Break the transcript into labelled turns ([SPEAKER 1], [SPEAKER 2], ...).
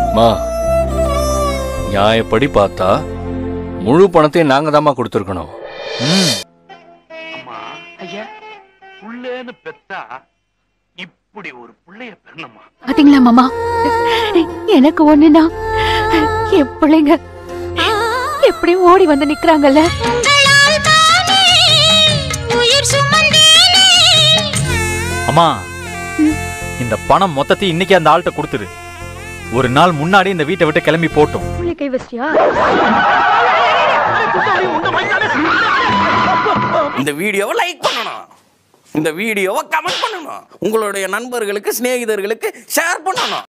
[SPEAKER 1] மா நியாயப்படி பார்த்தா முழு பணத்தையும் நாங்க தாம்மா கொடுத்துருக்கணும்
[SPEAKER 2] ம்
[SPEAKER 3] அம்மா ஐயா புள்ளேன்னு பெத்தா இப்படி ஒரு புள்ளைய பெறணுமா
[SPEAKER 4] பாத்தீங்களா மாமா எனக்கு ஒண்ணுனா என் பிள்ளைங்க எப்படி ஓடி வந்து நிக்கிறாங்கல்ல
[SPEAKER 2] அம்மா இந்த பணம் மொத்தத்தையும் இன்னைக்கு அந்த ஆள்கிட்ட கொடுத்துரு ஒரு நாள் முன்னாடி இந்த வீட்டை விட்டு கிளம்பி போட்டும்
[SPEAKER 4] புள்ளை கை வச்சியா
[SPEAKER 5] இந்த வீடியோவை லைக் பண்ணணும் இந்த வீடியோவை கமெண்ட் பண்ணணும் உங்களுடைய நண்பர்களுக்கு சிநேகிதர்களுக்கு ஷேர் பண்ணணும்